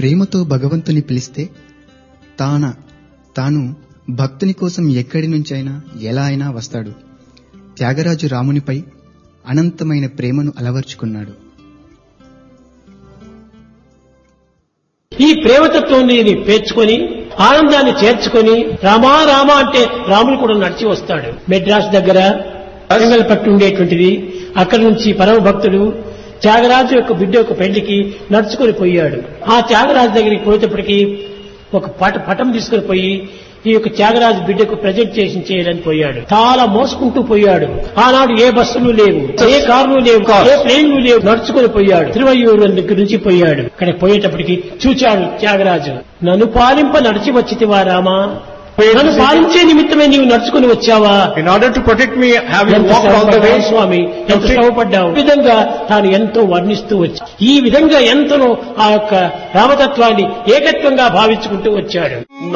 ప్రేమతో భగవంతుని పిలిస్తే తాన తాను భక్తుని కోసం ఎక్కడి నుంచైనా ఎలా అయినా వస్తాడు త్యాగరాజు రామునిపై అనంతమైన ప్రేమను అలవర్చుకున్నాడు ఈ ప్రేమతత్వాన్ని పేర్చుకొని ఆనందాన్ని చేర్చుకొని రామా రామా అంటే రాముడు కూడా నడిచి వస్తాడు మెడ్రాస్ దగ్గర పట్టు ఉండేటువంటిది అక్కడి నుంచి పరమ భక్తుడు త్యాగరాజు యొక్క బిడ్డ యొక్క పెళ్లికి నడుచుకొని పోయాడు ఆ త్యాగరాజు దగ్గరికి పోయేటప్పటికి ఒక పట పటం తీసుకుని పోయి ఈ యొక్క త్యాగరాజు బిడ్డకు ప్రజెంటేషన్ చేయడానికి పోయాడు చాలా మోసుకుంటూ పోయాడు ఆనాడు ఏ బస్సులు లేవు ఏ కార్లు లేవు ఏ ట్రైన్లు లేవు నడుచుకొని పోయాడు తిరువయ్యూరు దగ్గర నుంచి పోయాడు ఇక్కడ పోయేటప్పటికి చూచాడు త్యాగరాజు నన్ను పాలింప నడిచి వచ్చితివా రామా నన్ను పాలించే నిమిత్తమే నీవు నడుచుకుని వచ్చావా In order to protect me, have you ఎంత walked all the శ్రమపడ్డావు way? స్వామి ఎంత శ్రమపడ్డావు ఈ విధంగా తాను ఎంతో వర్ణిస్తూ వచ్చి ఈ విధంగా ఎంతనో ఆ యొక్క రామతత్వాన్ని ఏకత్వంగా భావించుకుంటూ వచ్చాడు